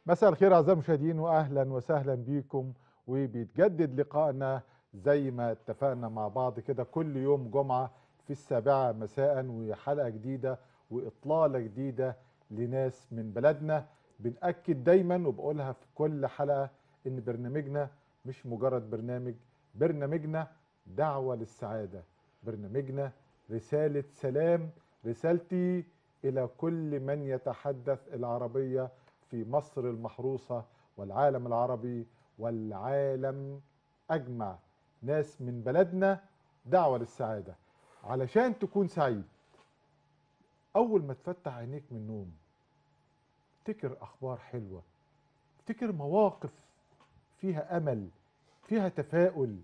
مساء الخير اعزائي المشاهدين واهلا وسهلا بيكم وبيتجدد لقائنا زي ما اتفقنا مع بعض كده كل يوم جمعه في السابعه مساء وحلقه جديده واطلاله جديده لناس من بلدنا بنأكد دايما وبقولها في كل حلقه ان برنامجنا مش مجرد برنامج برنامجنا دعوه للسعاده برنامجنا رساله سلام رسالتي الى كل من يتحدث العربيه في مصر المحروسه والعالم العربي والعالم اجمع ناس من بلدنا دعوه للسعاده علشان تكون سعيد اول ما تفتح عينيك من النوم افتكر اخبار حلوه افتكر مواقف فيها امل فيها تفاؤل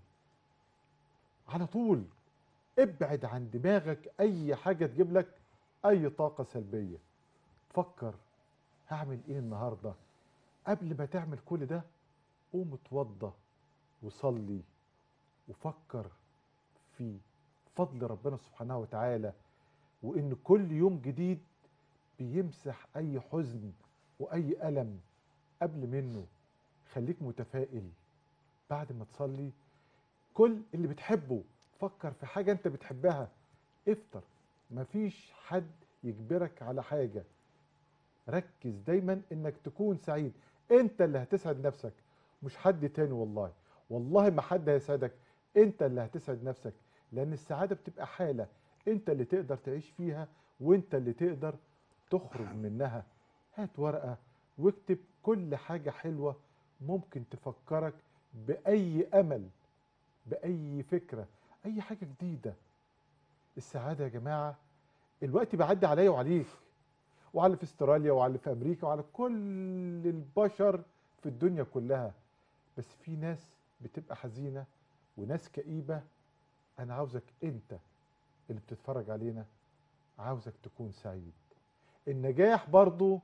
على طول ابعد عن دماغك اي حاجه تجيب لك اي طاقه سلبيه فكر هعمل ايه النهارده قبل ما تعمل كل ده قوم اتوضى وصلي وفكر في فضل ربنا سبحانه وتعالى وان كل يوم جديد بيمسح اي حزن واي الم قبل منه خليك متفائل بعد ما تصلي كل اللي بتحبه فكر في حاجه انت بتحبها افطر مفيش حد يجبرك على حاجه ركز دايما انك تكون سعيد انت اللي هتسعد نفسك مش حد تاني والله والله ما حد هيسعدك انت اللي هتسعد نفسك لان السعاده بتبقى حاله انت اللي تقدر تعيش فيها وانت اللي تقدر تخرج منها هات ورقه واكتب كل حاجه حلوه ممكن تفكرك باي امل باي فكره اي حاجه جديده السعاده يا جماعه الوقت بيعدي عليا وعليك وعلى اللي في استراليا وعلى اللي في امريكا وعلى كل البشر في الدنيا كلها بس في ناس بتبقى حزينه وناس كئيبه انا عاوزك انت اللي بتتفرج علينا عاوزك تكون سعيد النجاح برضو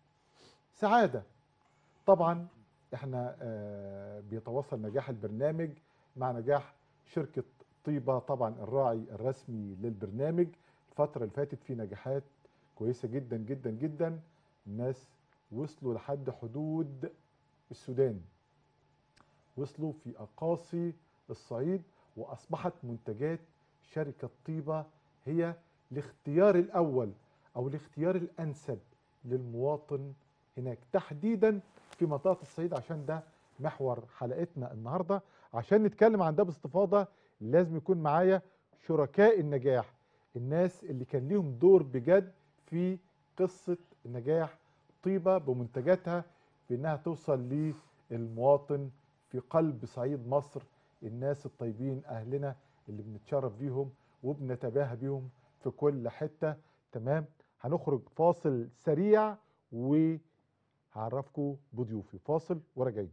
سعاده طبعا احنا آه بيتواصل نجاح البرنامج مع نجاح شركه طيبه طبعا الراعي الرسمي للبرنامج الفتره اللي فاتت في نجاحات كويسه جدا جدا جدا الناس وصلوا لحد حدود السودان وصلوا في اقاصي الصعيد واصبحت منتجات شركه طيبه هي الاختيار الاول او الاختيار الانسب للمواطن هناك تحديدا في منطقه الصعيد عشان ده محور حلقتنا النهارده عشان نتكلم عن ده باستفاضه لازم يكون معايا شركاء النجاح الناس اللي كان ليهم دور بجد في قصه نجاح طيبه بمنتجاتها بانها توصل للمواطن في قلب صعيد مصر الناس الطيبين اهلنا اللي بنتشرف بيهم وبنتباهى بيهم في كل حته تمام هنخرج فاصل سريع وهعرفكم بضيوفي فاصل وراجعين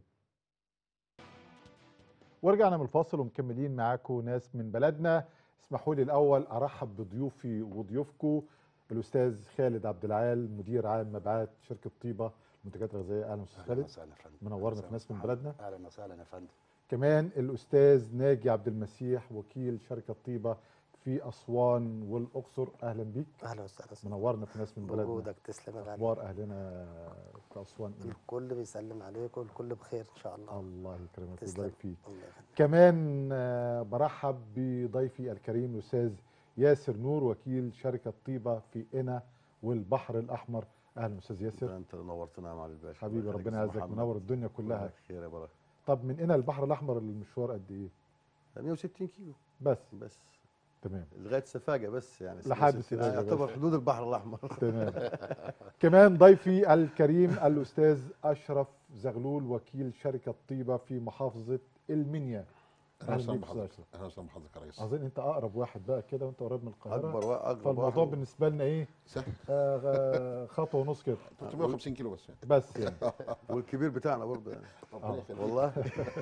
ورجعنا من الفاصل ومكملين معاكم ناس من بلدنا اسمحوا لي الاول ارحب بضيوفي وضيوفكم الاستاذ خالد عبد العال مدير عام مبيعات شركه طيبه منتجات غذائيه اهلا استاذ خالد وسهلا يا فندم منورنا في ناس من بلدنا اهلا وسهلا يا فندم كمان الاستاذ ناجي عبد المسيح وكيل شركه طيبه في اسوان والاقصر اهلا بيك اهلا وسهلا منورنا في ناس من بلدنا وجودك تسلم يا غالي اخبار اهلنا في اسوان إيه؟ الكل بيسلم عليك والكل بخير ان شاء الله الله يكرمك تسلم. ويبارك فيك الله يخليك كمان آه، برحب بضيفي الكريم الاستاذ ياسر نور وكيل شركه طيبه في قنا والبحر الاحمر اهلا استاذ ياسر انت نورتنا يا معالي الباشا حبيبي الله يخليك ربنا يا يعزك محمد. منور الدنيا كلها الله خير يا بركه طب من هنا البحر الاحمر المشوار قد ايه 160 كيلو بس بس تمام لغايه سفاجه بس يعني لحد 66 سفاجة يعتبر بس. حدود البحر الاحمر تمام كمان ضيفي الكريم الاستاذ اشرف زغلول وكيل شركه طيبه في محافظه المنيا اهلا وسهلا بيك أستاذ بحضرتك أشرف. اهلا وسهلا بحضرتك يا ريس اظن انت اقرب واحد بقى كده وانت قريب من القاهره اكبر واقرب فالموضوع واحد. بالنسبه لنا ايه سهل آه غ- خطوه ونص كده 350 كيلو بس يعني بس يعني والكبير بتاعنا برضه يعني ربنا يخليك. والله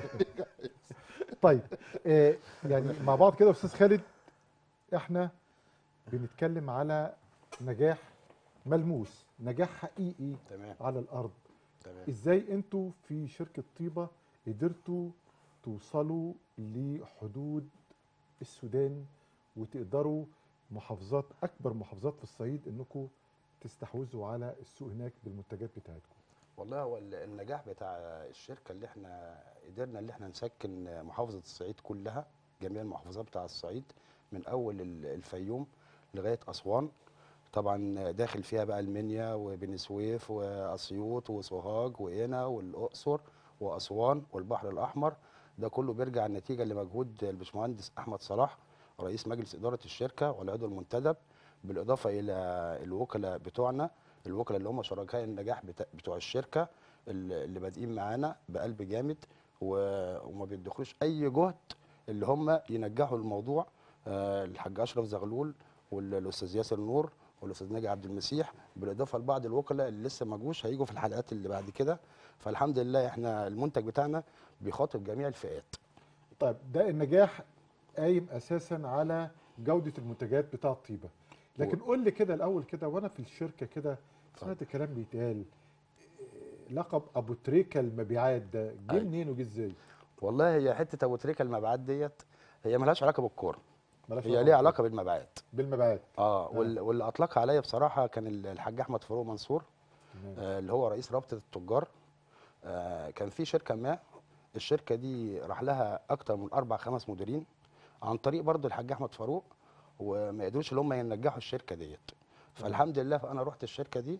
طيب آه يعني مع بعض كده يا استاذ خالد احنا بنتكلم على نجاح ملموس نجاح حقيقي تمام على الارض تمام ازاي انتوا في شركه طيبه قدرتوا توصلوا لحدود السودان وتقدروا محافظات اكبر محافظات في الصعيد انكم تستحوذوا على السوق هناك بالمنتجات بتاعتكم والله هو ال- النجاح بتاع الشركه اللي احنا قدرنا اللي احنا نسكن محافظه الصعيد كلها جميع المحافظات بتاع الصعيد من اول ال- الفيوم لغايه اسوان طبعا داخل فيها بقى المنيا وبني سويف واسيوط وسوهاج وقنا والاقصر واسوان والبحر الاحمر ده كله بيرجع النتيجه لمجهود الباشمهندس احمد صلاح رئيس مجلس اداره الشركه والعضو المنتدب بالاضافه الى الوكلاء بتوعنا الوكلاء اللي هم شركاء النجاح بتا- بتوع الشركه اللي اللي بادئين معانا بقلب جامد و- وما بيدخلوش اي جهد اللي هم ينجحوا الموضوع آه، الحاج اشرف زغلول والاستاذ ياسر نور والاستاذ ناجي عبد المسيح بالاضافه لبعض الوكلاء اللي لسه ما جوش هيجوا في الحلقات اللي بعد كده فالحمد لله احنا المنتج بتاعنا بيخاطب جميع الفئات طيب ده النجاح قايم اساسا على جوده المنتجات بتاع الطيبه لكن قول لي كده الاول كده وانا في الشركه كده سمعت كلام بيتقال إيه، لقب ابو تريكه المبيعات ده جه أيوة. منين وجه ازاي؟ والله هي حته ابو تريكه المبيعات ديت هي ملهاش علاقه بالكوره مالهاش هي ليها علاقه بالمبيعات بالمبيعات اه وال- واللي اطلقها عليا بصراحه كان ال- الحاج احمد فاروق منصور تمام. آه اللي هو رئيس رابطه التجار آه كان في شركه ما الشركه دي راح لها اكتر من اربع خمس مديرين عن طريق برضو الحاج احمد فاروق وما قدروش ان هم ينجحوا الشركه ديت فالحمد لله فانا رحت الشركه دي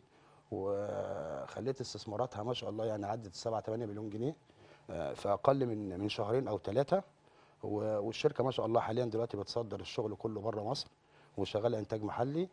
وخليت استثماراتها ما شاء الله يعني عدت 7 8 مليون جنيه آه، في اقل من من شهرين او ثلاثه والشركه ما شاء الله حاليا دلوقتي بتصدر الشغل كله بره مصر وشغاله انتاج محلي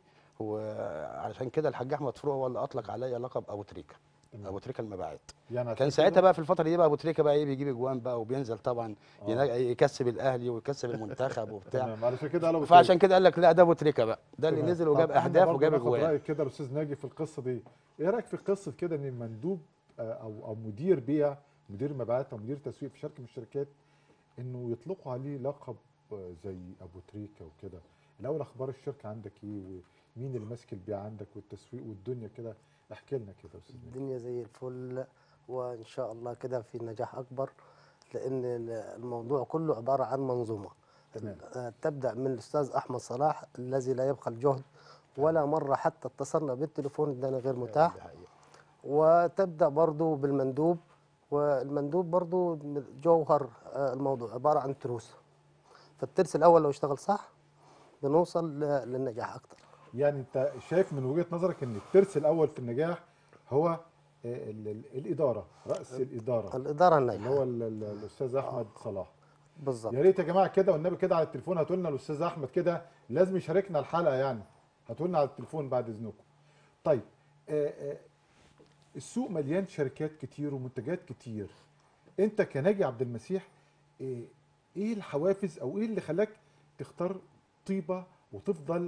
وعلشان كده الحاج احمد فاروق هو اللي اطلق عليا لقب ابو تريكه تمام. ابو تريكه المبيعات يعني عشان كان كده- ساعتها بقى في الفتره دي بقى ابو تريكه بقى ايه بيجيب اجوان بقى وبينزل طبعا آه. ينا- يكسب الاهلي ويكسب المنتخب وبتاع تمام علشان كده قالوا أبو فعشان كده قال لك لا ده ابو تريكه بقى ده اللي تمام. نزل طب وجاب احنا اهداف برضه وجاب ناخد اجوان رايك كده الاستاذ ناجي في القصه دي ايه رايك في قصه كده ان مندوب آه، او او مدير بيع مدير مبيعات او مدير تسويق في شركه من الشركات انه يطلقوا عليه لقب آه، زي ابو تريكه وكده الاول اخبار الشركه عندك ايه ومين اللي ماسك البيع عندك والتسويق والدنيا كده احكي لنا كده يا استاذ ناجي الدنيا زي الفل وان شاء الله كده في نجاح اكبر لان ال- الموضوع كله عباره عن منظومه تمام. آه، تبدا من الاستاذ احمد صلاح الذي لا يبخل جهد ولا مره حتى اتصلنا بالتليفون ادانا غير متاح دي حقيقة. وتبدا برضو بالمندوب والمندوب برضو جوهر آه، الموضوع عباره عن تروس فالترس الاول لو اشتغل صح بنوصل ل- للنجاح اكتر يعني انت شايف من وجهه نظرك ان الترس الاول في النجاح هو آه، ال- ال- الاداره راس الاداره الاداره اللي الناجحه هو ال- ال- الاستاذ احمد صلاح بالظبط يا ريت يا جماعه كده والنبي كده على التليفون هاتوا لنا الاستاذ احمد كده لازم يشاركنا الحلقه يعني هاتوا لنا على التليفون بعد اذنكم طيب آه آه السوق مليان شركات كتير ومنتجات كتير انت كناجي عبد المسيح آه ايه الحوافز او ايه اللي خلاك تختار طيبه وتفضل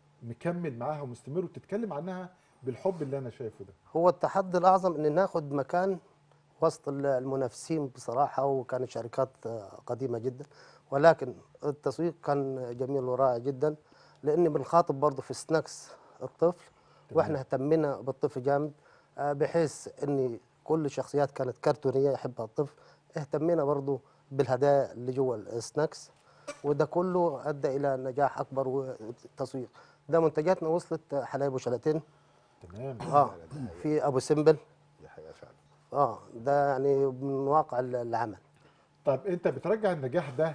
مكمل معاها ومستمر وتتكلم عنها بالحب اللي انا شايفه ده هو التحدي الاعظم ان ناخد مكان وسط ال- المنافسين بصراحه وكانت شركات آه، قديمه جدا ولكن التسويق كان جميل ورائع جدا لان بنخاطب برضه في سناكس الطفل واحنا اهتمينا بالطفل جامد آه، بحيث ان كل الشخصيات كانت كرتونيه يحبها الطفل اهتمينا برضه بالهدايا اللي جوه السناكس وده كله ادى الى نجاح اكبر والتسويق ده منتجاتنا وصلت حلايب وشلاتين تمام اه في ابو سمبل دي حقيقه فعلا اه ده يعني من واقع ال- العمل طب انت بترجع النجاح ده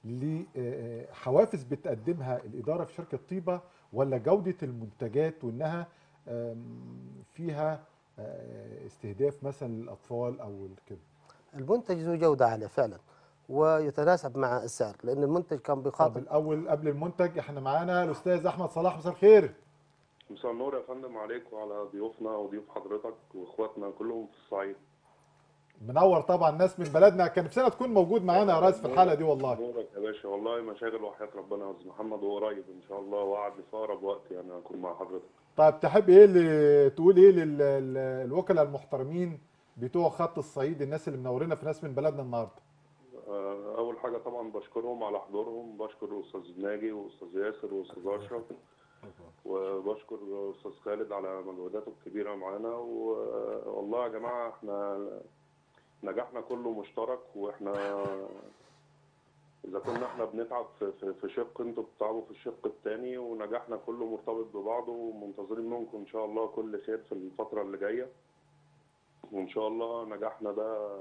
لحوافز بتقدمها الاداره في شركه طيبه ولا جوده المنتجات وانها آم، فيها آه، استهداف مثلا للاطفال او كده المنتج ذو جوده عاليه فعلا ويتناسب مع السعر لان المنتج كان طب بيخاطب الاول قبل المنتج احنا معانا الاستاذ احمد صلاح مساء الخير مساء النور يا فندم عليك وعلى ضيوفنا وضيوف حضرتك واخواتنا كلهم في الصعيد منور طبعا ناس من بلدنا كان نفسنا تكون موجود معانا يا ريس في الحلقه دي والله نورك يا باشا والله مشاغل وحياة ربنا يا استاذ محمد وقريب ان شاء الله وعد في اقرب وقت يعني اكون مع حضرتك طيب تحب ايه اللي تقول ايه للوكلاء المحترمين بتوع خط الصعيد الناس اللي منورينا في ناس من بلدنا النهارده آه، اول حاجه طبعا بشكرهم على حضورهم بشكر استاذ ناجي واستاذ ياسر واستاذ اشرف وبشكر استاذ خالد على مجهوداته الكبيره معانا و- والله يا جماعه احنا نجاحنا كله مشترك واحنا اذا كنا احنا بنتعب في, في, في شق انتوا بتتعبوا في الشق الثاني ونجاحنا كله مرتبط ببعضه ومنتظرين منكم ان شاء الله كل خير في الفتره اللي جايه وان شاء الله نجاحنا ده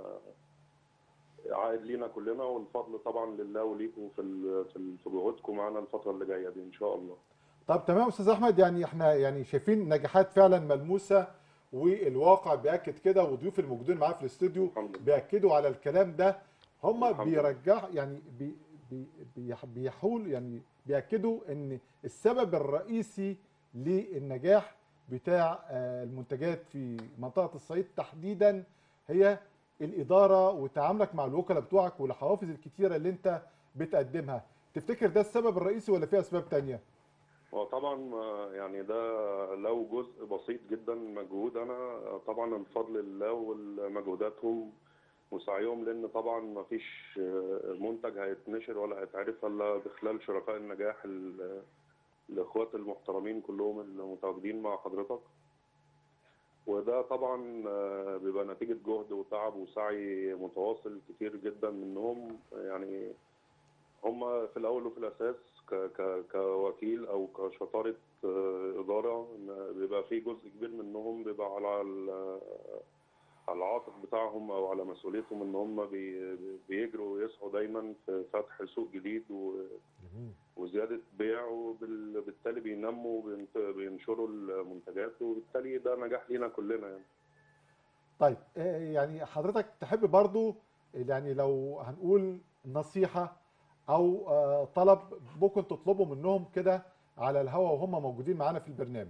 عائد لينا كلنا والفضل طبعا لله وليكم في ال- في ال- في جهودكم معانا الفتره اللي جايه دي ان شاء الله طب تمام استاذ احمد يعني احنا يعني شايفين نجاحات فعلا ملموسه والواقع بياكد كده وضيوف الموجودين معاه في الاستوديو الحمد لله. بياكدوا على الكلام ده هم الحمد لله. بيرجح يعني بي بي بيح- بيحول يعني بياكدوا ان السبب الرئيسي للنجاح بتاع آه، المنتجات في منطقه الصعيد تحديدا هي الاداره وتعاملك مع الوكلاء بتوعك والحوافز الكتيره اللي انت بتقدمها تفتكر ده السبب الرئيسي ولا في اسباب تانية؟ هو طبعا آه، يعني ده لو جزء بسيط جدا من مجهود انا آه، طبعا الفضل لله ومجهوداتهم وسعيهم لان طبعا ما فيش آه، منتج هيتنشر ولا هيتعرف الا بخلال شركاء النجاح ال- الاخوات المحترمين كلهم المتواجدين مع حضرتك وده طبعا آه، بيبقى نتيجة جهد وتعب وسعي متواصل كتير جدا منهم يعني هم في الاول وفي الاساس ك ك كوكيل او كشطاره آه، اداره إن بيبقى في جزء كبير منهم بيبقى على ال- على العاتق بتاعهم او على مسؤوليتهم ان هم بي بيجروا ويسعوا دايما في فتح سوق جديد و وزياده بيع وبالتالي بينموا وبينت- بينشروا المنتجات وبالتالي ده نجاح لينا كلنا يعني طيب آه، يعني حضرتك تحب برضو يعني لو هنقول نصيحة أو آه، طلب ممكن تطلبه منهم كده على الهوا وهم موجودين معانا في البرنامج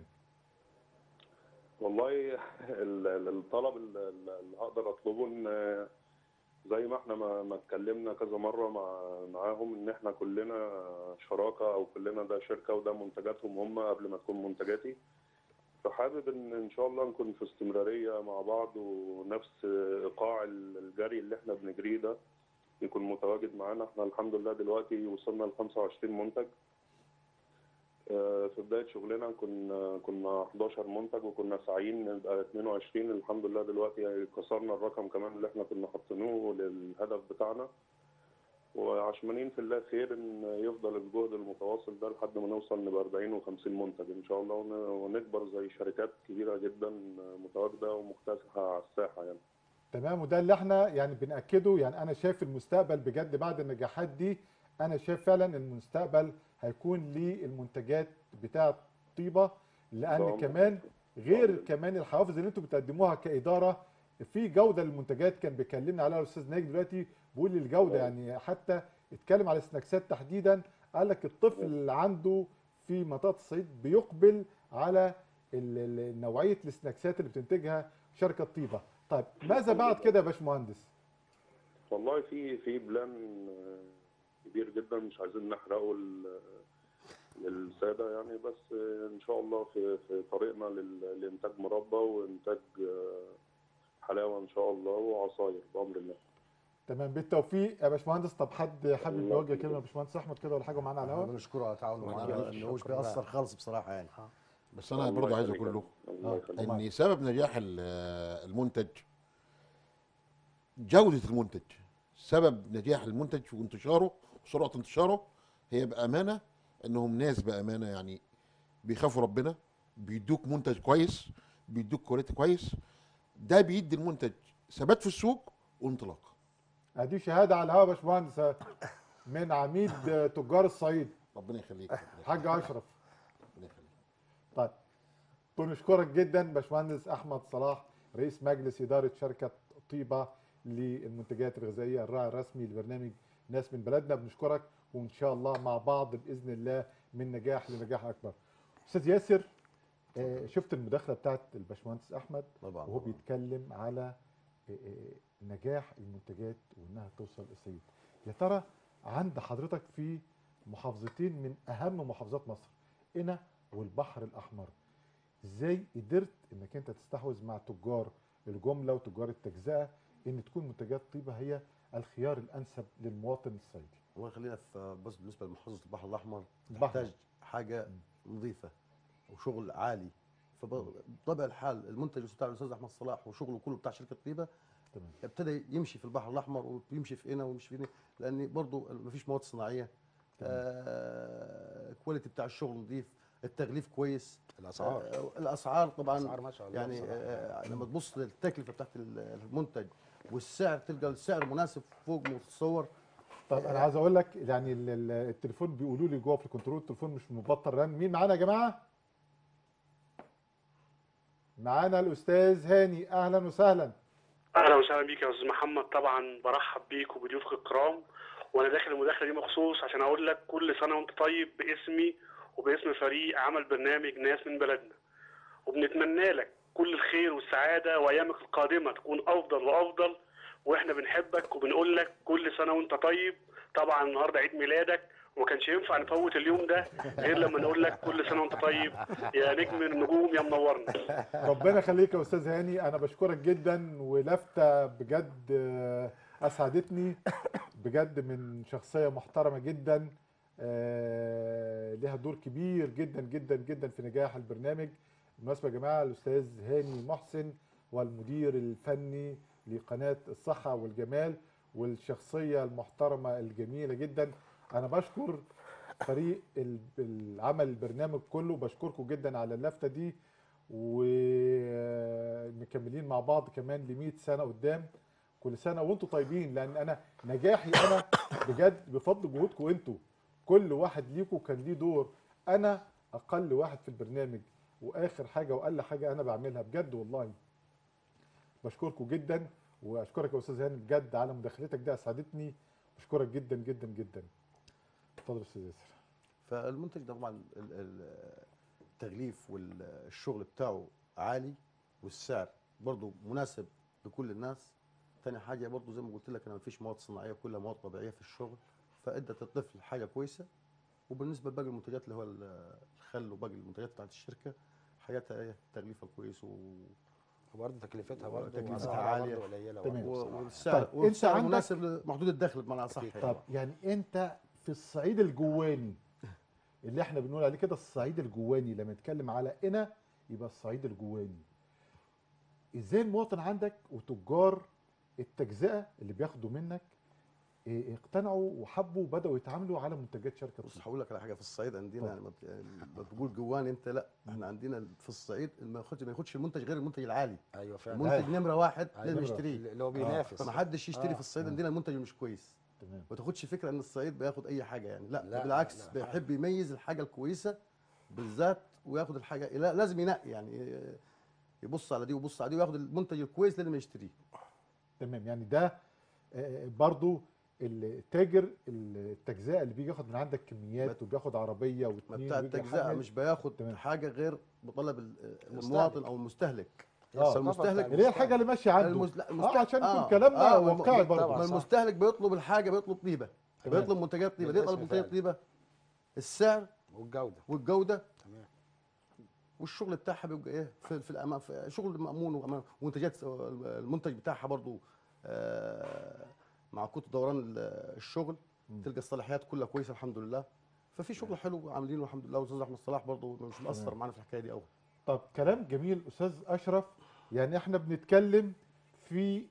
والله ال- ال- الطلب ال- ال- اللي هقدر اطلبه ان زي ما احنا ما ما اتكلمنا كذا مره مع معاهم ان احنا كلنا شراكه او كلنا ده شركه وده منتجاتهم هم قبل ما تكون منتجاتي فحابب ان ان شاء الله نكون في استمراريه مع بعض ونفس ايقاع ال- الجري اللي احنا بنجريه ده يكون متواجد معانا احنا الحمد لله دلوقتي وصلنا ل 25 منتج آه، في بداية شغلنا كنا كنا 11 منتج وكنا ساعيين نبقى 22 الحمد لله دلوقتي كسرنا الرقم كمان اللي احنا كنا حاطينه للهدف بتاعنا وعشمانين في الله خير ان يفضل الجهد المتواصل ده لحد ما نوصل نبقى 40 و50 منتج ان شاء الله ون- ونكبر زي شركات كبيرة جدا متواجدة ومكتسحة على الساحة يعني تمام وده اللي احنا يعني بنأكده يعني أنا شايف المستقبل بجد بعد النجاحات دي أنا شايف فعلا المستقبل هيكون للمنتجات بتاعة طيبة لأن طبعاً. كمان غير كمان الحوافز اللي انتوا بتقدموها كإدارة في جودة للمنتجات كان بيكلمنا عليها الأستاذ ناجي دلوقتي بيقول لي الجودة يعني حتى اتكلم على السناكسات تحديدا قال لك الطفل اللي عنده في منطقة الصعيد بيقبل على ال- ال- نوعية السناكسات اللي بتنتجها شركة طيبة طيب ماذا بعد كده يا باشمهندس والله في في بلان آه، كبير جدا مش عايزين نحرقه لل- للساده يعني بس آه، ان شاء الله في في طريقنا لل- لانتاج مربى وانتاج آه، حلاوه ان شاء الله وعصاير بامر الله تمام بالتوفيق يا باشمهندس طب حد حابب الله يوجه يخليك. كلمه يا باشمهندس احمد كده ولا حاجه معانا على احنا الهواء بنشكره على تعاونه الله معانا يخليك. انه مش بيأثر خالص بصراحه يعني بس انا الله برضه عايز يخليك اقول له الله آه. يخليك. ان سبب نجاح ال- المنتج جوده المنتج سبب نجاح المنتج وانتشاره وسرعه انتشاره هي بامانه انهم ناس بامانه يعني بيخافوا ربنا بيدوك منتج كويس بيدوك كواليتي كويس ده بيدي المنتج ثبات في السوق وانطلاق ادي شهاده على الهواء يا باشمهندس من عميد تجار الصعيد ربنا يخليك حاج اشرف ربنا يخليك طيب بنشكرك جدا باشمهندس احمد صلاح رئيس مجلس اداره شركه طيبه للمنتجات الغذائيه الراعي الرسمي لبرنامج ناس من بلدنا بنشكرك وان شاء الله مع بعض باذن الله من نجاح لنجاح اكبر استاذ ياسر آه، شفت المداخله بتاعت الباشمهندس احمد طبعا وهو طبعاً. بيتكلم على آه، آه، نجاح المنتجات وانها توصل الصعيد يا ترى عند حضرتك في محافظتين من اهم محافظات مصر قنا والبحر الاحمر ازاي قدرت انك انت تستحوذ مع تجار الجمله وتجار التجزئه ان تكون منتجات طيبه هي الخيار الانسب للمواطن الصعيدي والله خلينا في بس بالنسبه لمحافظه البحر الاحمر البحر. تحتاج حاجه نظيفه وشغل عالي فبطبع الحال المنتج بتاع الاستاذ احمد صلاح وشغله كله بتاع شركه طيبه تمام ابتدى يمشي في البحر الاحمر ويمشي في هنا ويمشي في هنا لان برضه ما فيش مواد صناعيه تمام. آه كواليتي بتاع الشغل نظيف التغليف كويس الاسعار آه، الاسعار طبعا الاسعار ما شاء الله يعني بصراحة. آه، لما تبص للتكلفه بتاعت ال- المنتج والسعر تلقى السعر مناسب فوق ما تتصور طب انا عايز اقول لك يعني ال- ال- التليفون بيقولوا لي جوه في الكنترول التليفون مش مبطل رن مين معانا يا جماعه معانا الاستاذ هاني اهلا وسهلا اهلا وسهلا بيك يا استاذ محمد طبعا برحب بيك وبضيوفك الكرام وانا داخل المداخله دي مخصوص عشان اقول لك كل سنه وانت طيب باسمي وباسم فريق عمل برنامج ناس من بلدنا وبنتمنى لك كل الخير والسعاده وايامك القادمه تكون افضل وافضل واحنا بنحبك وبنقول لك كل سنه وانت طيب طبعا النهارده عيد ميلادك وما كانش ينفع نفوت اليوم ده غير لما نقول لك كل سنه وانت طيب يا نجم النجوم يا منورنا ربنا يخليك يا استاذ هاني انا بشكرك جدا ولفته بجد آه، اسعدتني بجد من شخصيه محترمه جدا آه، لها دور كبير جدا جدا جدا في نجاح البرنامج بالمناسبه يا جماعه الاستاذ هاني محسن والمدير الفني لقناه الصحه والجمال والشخصيه المحترمه الجميله جدا انا بشكر فريق ال- العمل البرنامج كله بشكركم جدا على اللفته دي ومكملين مع بعض كمان ل 100 سنه قدام كل سنه وانتم طيبين لان انا نجاحي انا بجد بفضل جهودكم انتوا كل واحد ليكم كان ليه دور انا اقل واحد في البرنامج واخر حاجه واقل حاجه انا بعملها بجد والله بشكركم جدا واشكرك يا استاذ هاني بجد على مداخلتك دي اسعدتني بشكرك جدا جدا جدا اتفضل يا استاذ ياسر فالمنتج ده طبعا ال- ال- التغليف والشغل بتاعه عالي والسعر برضه مناسب لكل الناس تاني حاجه برضه زي ما قلت لك انا مفيش مواد صناعيه كلها مواد طبيعيه في الشغل فادت الطفل حاجه كويسه وبالنسبه لباقي المنتجات اللي هو ال- الخل وباقي المنتجات بتاعت الشركه حاجاتها ايه تغليفها كويس و... وبرضه تكلفتها برضه تكلفتها وأسعارها عالية. برضه قليله تمام. برضه و- بصراحة. والسعر طيب، والسعر أنت عندك- مناسب لمحدود الدخل بمعنى اصح أكيد يعني. طب يعني انت في الصعيد الجواني اللي احنا بنقول عليه كده الصعيد الجواني لما نتكلم على هنا يبقى الصعيد الجواني ازاي المواطن عندك وتجار التجزئه اللي بياخدوا منك إيه، اقتنعوا وحبوا وبداوا يتعاملوا على منتجات شركه بص طوب؟ هقول لك على حاجه في الصعيد عندنا اتفضل. يعني ما ت- يعني ما تقول جوان انت لا احنا عندنا في الصعيد ما ياخدش ما ياخدش المنتج غير المنتج العالي ايوه فعلا المنتج نمره واحد أيوة. لازم يشتريه اللي هو بينافس فما حدش يشتري آه. في الصعيد عندنا المنتج مش كويس تمام ما تاخدش فكره ان الصعيد بياخد اي حاجه يعني لا, لا، لا بالعكس لا، بيحب يميز الحاجه الكويسه بالذات وياخد الحاجه لا لازم ينقي يعني يبص على دي ويبص على دي وياخد المنتج الكويس لازم يشتريه تمام يعني ده آه، برضو التاجر التجزئه اللي بيجي ياخد من عندك كميات وبياخد عربيه ما واثنين بتاع ويجي التجزئه يحمل. مش بياخد تمام. حاجه غير بطلب ال- المستهلك. المواطن او المستهلك آه. فالمستهلك اللي هي الحاجه اللي ماشيه عنده المس... لا اه المست- عشان يكون آه، كلامنا آه، واقعي ما- برضه طبعاً. ما صح. المستهلك بيطلب الحاجه بيطلب طيبه تمام. بيطلب منتجات طيبه ليه بالاسم يطلب منتجات فعلا. طيبه السعر والجوده والجوده تمام والشغل بتاعها بيبقى ايه في, في الامان في شغل مامون وأمان ومنتجات المنتج بتاعها برضو آه، مع كتر دوران ال- الشغل مم. تلقى الصلاحيات كلها كويسه الحمد لله ففي شغل حلو عاملينه الحمد لله والاستاذ احمد صلاح برضو مش مقصر تمام. معانا في الحكايه دي قوي طب كلام جميل استاذ اشرف يعني احنا بنتكلم في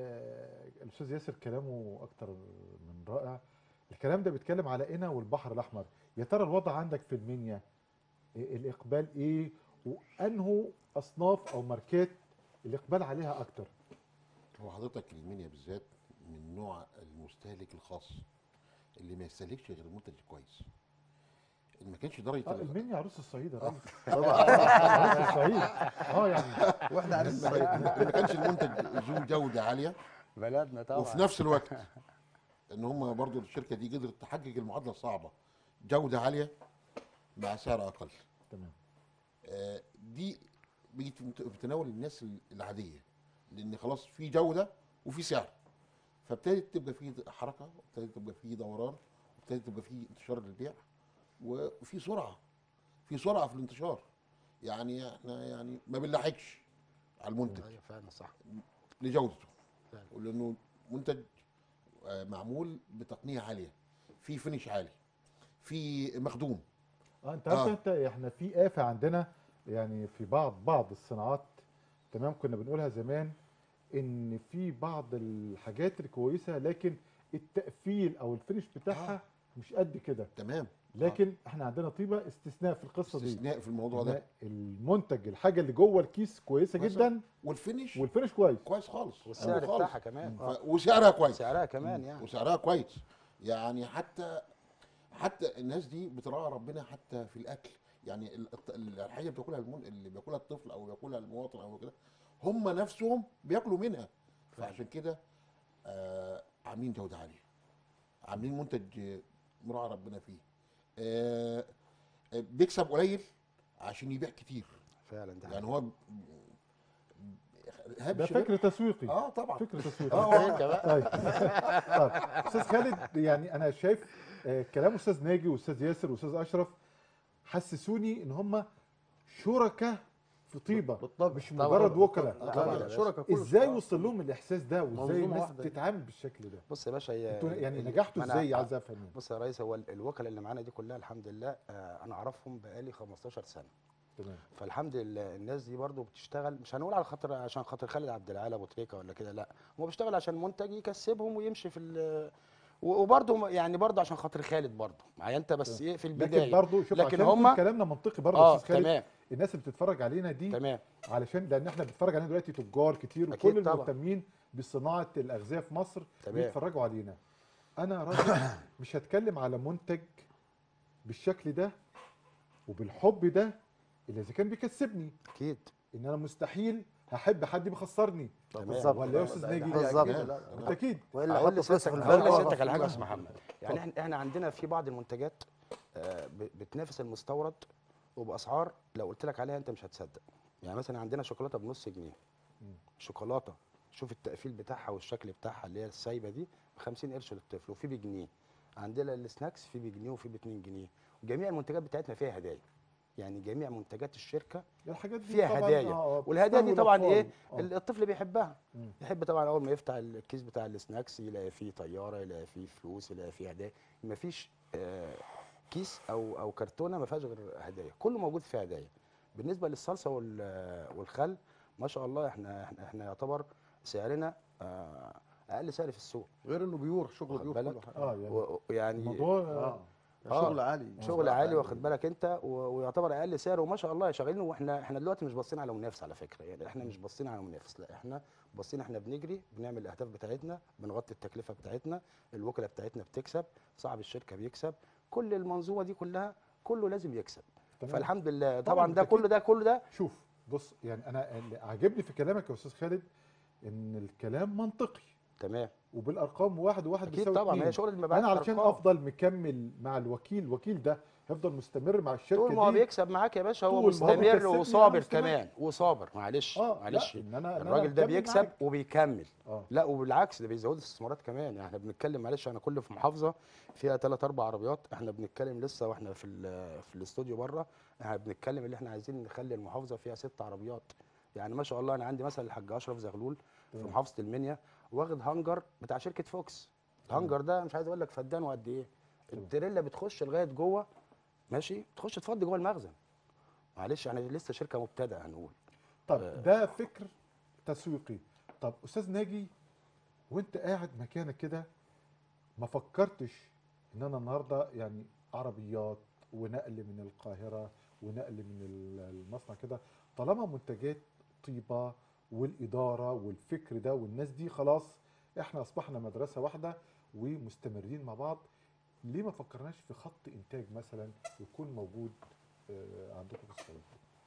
آه، الاستاذ ياسر كلامه اكتر من رائع الكلام ده بيتكلم على قنا والبحر الاحمر يا ترى الوضع عندك في المنيا آه، الاقبال ايه وانه اصناف او ماركات الاقبال عليها اكتر هو حضرتك المنيا بالذات من نوع المستهلك الخاص اللي ما يستهلكش غير المنتج الكويس اللي ما كانش درجه اه ال- المنيا عروس الصعيد يا آه. راجل عروس الصعيد اه يعني واحنا عارفين الصعيد اللي ما كانش المنتج ذو جوده عاليه بلدنا طبعا وفي نفس الوقت ان هم برضو الشركه دي قدرت تحقق المعادله الصعبه جوده عاليه مع سعر اقل تمام آه، دي بقت في مت- في تناول الناس ال- العاديه لان خلاص في جوده وفي سعر فابتدت تبقى في حركه وابتدت تبقى في دوران وابتدت تبقى في انتشار للبيع وفي سرعه في سرعه في الانتشار يعني احنا يعني ما بنلاحقش على المنتج ايوه فعلا صح لجودته فعلا. ولانه منتج آه، معمول بتقنيه عاليه في فينش عالي في مخدوم اه انت عارف آه. انت احنا في آفة عندنا يعني في بعض بعض الصناعات تمام كنا بنقولها زمان ان في بعض الحاجات الكويسة لكن التقفيل او الفينش بتاعها مش قد كده تمام لكن احنا عندنا طيبه استثناء في القصه دي استثناء في الموضوع ده إن المنتج الحاجه اللي جوه الكيس كويسه كويسة. جدا والفينش والفينش كويس كويس خالص والسعر خالص. بتاعها كمان ف... وسعرها كويس سعرها كمان يعني وسعرها كويس يعني حتى حتى الناس دي بتراعي ربنا حتى في الاكل يعني ال- الط- الحاجه اللي بتاكلها المن... اللي بياكلها الطفل او بياكلها المواطن او كده هم نفسهم بياكلوا منها فعشان كده آه عاملين جوده عاليه عاملين منتج آه، مراعي ربنا فيه آه آه، بيكسب قليل عشان يبيع كتير فعلا ده يعني هو ب- هاب ده الشباب- فكر تسويقي اه طبعا فكر تسويقي اه آه. طيب طيب استاذ خالد يعني انا شايف آه، كلام استاذ ناجي واستاذ ياسر واستاذ اشرف حسسوني ان هم شركاء في طيبه بالطبع. مش طبعاً. مجرد وكلاء طبعاً. طبعا شركاء كله ازاي شركاء. وصل لهم الاحساس ده وازاي منظومة الناس واحدة. بتتعامل بالشكل ده بص يا باشا هي انتوا يعني ال- نجحتوا ما أنا- ازاي عايز افهم يعني. بص يا ريس هو ال- الوكلاء اللي معانا دي كلها الحمد لله آه، انا اعرفهم بقالي 15 سنه تمام فالحمد لله الناس دي برضو بتشتغل مش هنقول على خاطر عشان خاطر خالد عبد العال ابو تريكه ولا كده لا هو بيشتغل عشان منتج يكسبهم ويمشي في ال- و- وبرضه يعني برضه عشان خاطر خالد برضه معايا انت بس ايه في لكن البدايه برضه شوف لكن عشان يكون هما- كلامنا منطقي برضه يا اه استاذ خالد تمام الناس اللي بتتفرج علينا دي تمام علشان لان احنا بنتفرج علينا دلوقتي تجار كتير أكيد وكل طبعا. المهتمين بصناعه الاغذيه في مصر تمام. بيتفرجوا علينا انا راجل مش هتكلم على منتج بالشكل ده وبالحب ده الا اذا كان بيكسبني اكيد ان انا مستحيل هحب حد بيخسرني تمام. بالظبط. ولا يا استاذ ناجي بالظبط. بالتاكيد والا اقول حطوا فلوس في لسيادتك اقول البنك لسيادتك على حاجه يا وقفوا. استاذ محمد يعني احنا احنا عندنا في بعض المنتجات آه، ب- بتنافس المستورد وباسعار لو قلت لك عليها انت مش هتصدق يعني مثلا عندنا شوكولاته بنص جنيه مم. شوكولاته شوف التقفيل بتاعها والشكل بتاعها اللي هي السايبه دي ب 50 قرش للطفل وفي بجنيه عندنا السناكس في بجنيه وفي ب 2 جنيه وجميع المنتجات بتاعتنا فيها هدايا يعني جميع منتجات الشركه الحاجات دي فيها طبعاً هدايا آه، آه، والهدايا دي بتستهوي طبعا الأطفال. ايه آه. ال- الطفل بيحبها مم. يحب طبعا اول ما يفتح الكيس بتاع السناكس يلاقي فيه طياره يلاقي فيه فلوس يلاقي فيه هدايا مفيش آه، كيس او او كرتونه ما فيهاش غير هدايا كله موجود فيه هدايا بالنسبه للصلصه وال- والخل ما شاء الله احنا احنا, احنا يعتبر سعرنا آه، اقل سعر في السوق غير انه بيور شغل واخد بيور بالك؟ كله حاجة. اه يعني و- ويعني الموضوع اه آه. شغل عالي شغل عالي واخد بالك انت و- ويعتبر اقل سعر وما شاء الله شغالين واحنا احنا دلوقتي مش باصين على منافس على فكره يعني احنا مش باصين على منافس لا احنا باصين احنا بنجري بنعمل الاهداف بتاعتنا بنغطي التكلفه بتاعتنا الوكلاء بتاعتنا بتكسب صاحب الشركه بيكسب كل المنظومه دي كلها كله لازم يكسب تمام. فالحمد لله طبعاً طبعا ده بالتأكيد. كل ده كل ده شوف بص يعني انا اللي عاجبني في كلامك يا استاذ خالد ان الكلام منطقي تمام وبالارقام واحد وواحد اكيد بيساوي طبعا اتنين. هي شغل المبيعات انا علشان أرقام. افضل مكمل مع الوكيل الوكيل ده هيفضل مستمر مع الشركه طول ما هو دي بيكسب معاك يا باشا هو طول ما هو مستمر بيكسبني وصابر أنا مستمر. كمان وصابر معلش اه معلش لا ان انا إن أنا الراجل ده مكمل بيكسب معاك. وبيكمل اه لا وبالعكس ده بيزود الاستثمارات كمان يعني احنا بنتكلم معلش انا كل في محافظه فيها ثلاث اربع عربيات احنا بنتكلم لسه واحنا في ال- في الاستوديو بره احنا بنتكلم اللي احنا عايزين نخلي المحافظه فيها ست عربيات يعني ما شاء الله انا عندي مثلا الحاج اشرف زغلول في تمام. محافظه المنيا واخد هانجر بتاع شركه فوكس الهانجر ده مش عايز اقول لك فدان وقد ايه تمام. التريلا بتخش لغايه جوه ماشي تخش تفضي جوه المخزن معلش يعني لسه شركه مبتدئه هنقول طب آه. ده فكر تسويقي طب استاذ ناجي وانت قاعد مكانك كده ما فكرتش ان انا النهارده يعني عربيات ونقل من القاهره ونقل من ال- المصنع كده طالما منتجات طيبه والاداره والفكر ده والناس دي خلاص احنا اصبحنا مدرسه واحده ومستمرين مع بعض ليه ما فكرناش في خط انتاج مثلا يكون موجود آه، عندكم في الصعيد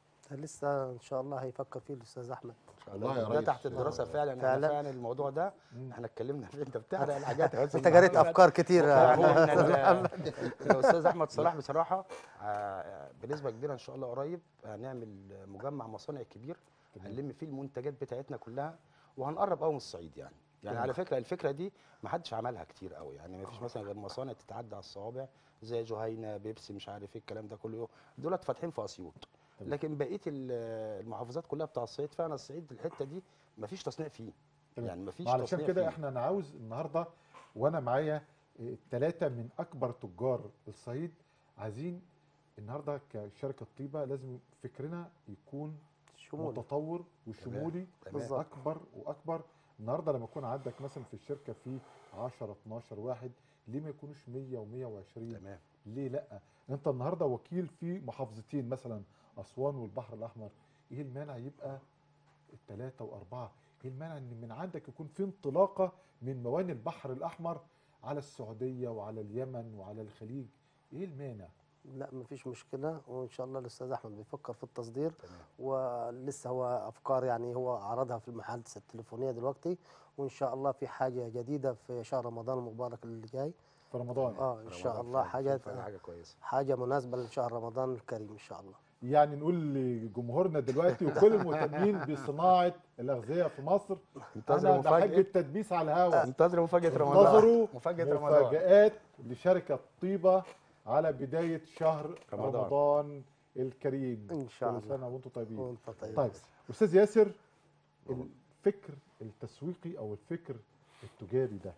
لسه ان شاء الله هيفكر فيه الاستاذ احمد والله يا ده ريس تحت الدراسه آه. فعلا فعلا. فعلا فعلا الموضوع ده مم. احنا اتكلمنا فيه انت بتحرق الحاجات يا أستاذ انت قريت محمد. افكار كتير هو يا من أستاذ ال- محمد. الاستاذ احمد صلاح بصراحه آه، بنسبه كبيره ان شاء الله قريب هنعمل مجمع مصانع كبير هنلم فيه المنتجات بتاعتنا كلها وهنقرب قوي من الصعيد يعني يعني تمام. على فكره الفكره دي ما حدش عملها كتير قوي يعني ما فيش مثلا غير مصانع تتعدى على الصوابع زي جهينه بيبسي مش عارف ايه الكلام ده كله دولت فاتحين في اسيوط تمام. لكن بقيه ال- المحافظات كلها بتاع الصعيد فعلا الصعيد الحته دي ما فيش تصنيع فيه تمام. يعني ما فيش علشان تصنيع كده فيه. احنا انا عاوز النهارده وانا معايا ثلاثه من اكبر تجار الصعيد عايزين النهارده كشركه طيبه لازم فكرنا يكون شمول متطور وشمولي تمام. بالظبط. اكبر واكبر النهارده لما يكون عندك مثلا في الشركه في 10 12 واحد ليه ما يكونوش 100 و120 تمام ليه لا انت النهارده وكيل في محافظتين مثلا اسوان والبحر الاحمر ايه المانع يبقى الثلاثه واربعه ايه المانع ان من عندك يكون في انطلاقه من مواني البحر الاحمر على السعوديه وعلى اليمن وعلى الخليج ايه المانع لا مفيش مشكله وان شاء الله الاستاذ احمد بيفكر في التصدير تمام ولسه هو افكار يعني هو عرضها في المحادثه التليفونيه دلوقتي وان شاء الله في حاجه جديده في شهر رمضان المبارك اللي جاي في رمضان اه ان شاء رمضان الله فعلا- حاجه فعلا حاجه كويسه حاجه مناسبه لشهر رمضان الكريم ان شاء الله يعني نقول لجمهورنا دلوقتي وكل المهتمين بصناعه الاغذيه في مصر انتظروا انا بحب مفاجأة التدبيس على الهواء انتظروا مفاجأة رمضان انتظروا مفاجأة رمضان مفاجآت لشركة طيبة على بداية شهر رمضان. رمضان, الكريم ان شاء كل الله سنة وانتم طيبين وانت طيب طيب أستاذ ياسر الفكر التسويقي أو الفكر التجاري ده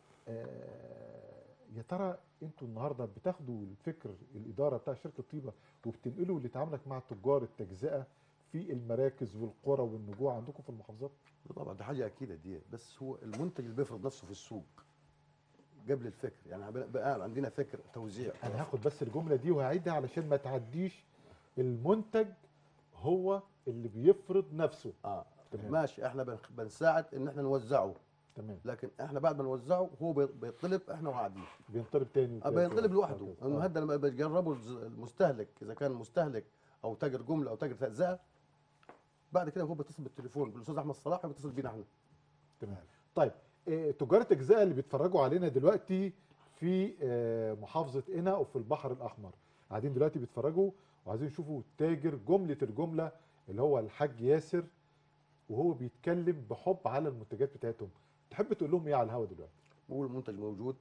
آه، يا ترى انتوا النهارده بتاخدوا الفكر الاداره بتاع شركه طيبه وبتنقلوا لتعاملك مع تجار التجزئه في المراكز والقرى والنجوع عندكم في المحافظات؟ طبعا ده حاجه اكيده دي بس هو المنتج اللي بيفرض نفسه في السوق قبل الفكر يعني بقى عندنا فكر توزيع انا هاخد بس الجمله دي وهعيدها علشان ما تعديش المنتج هو اللي بيفرض نفسه اه تمام. ماشي احنا بنخ- بنساعد ان احنا نوزعه تمام لكن احنا بعد ما نوزعه هو بي- بيطلب احنا وقاعدين بينطلب تاني آه، وتالت بينطلب لوحده وهكذا. انه آه. هذا لما بيجربه الز- المستهلك اذا كان مستهلك او تاجر جمله او تاجر تجزئه بعد كده هو بيتصل بالتليفون بالاستاذ احمد صلاح وبيتصل بينا احنا تمام طيب آه، تجار التجزئه اللي بيتفرجوا علينا دلوقتي في آه، محافظه قنا وفي البحر الاحمر قاعدين دلوقتي بيتفرجوا وعايزين يشوفوا تاجر جمله الجمله اللي هو الحاج ياسر وهو بيتكلم بحب على المنتجات بتاعتهم تحب تقول لهم ايه على الهوا دلوقتي هو المنتج موجود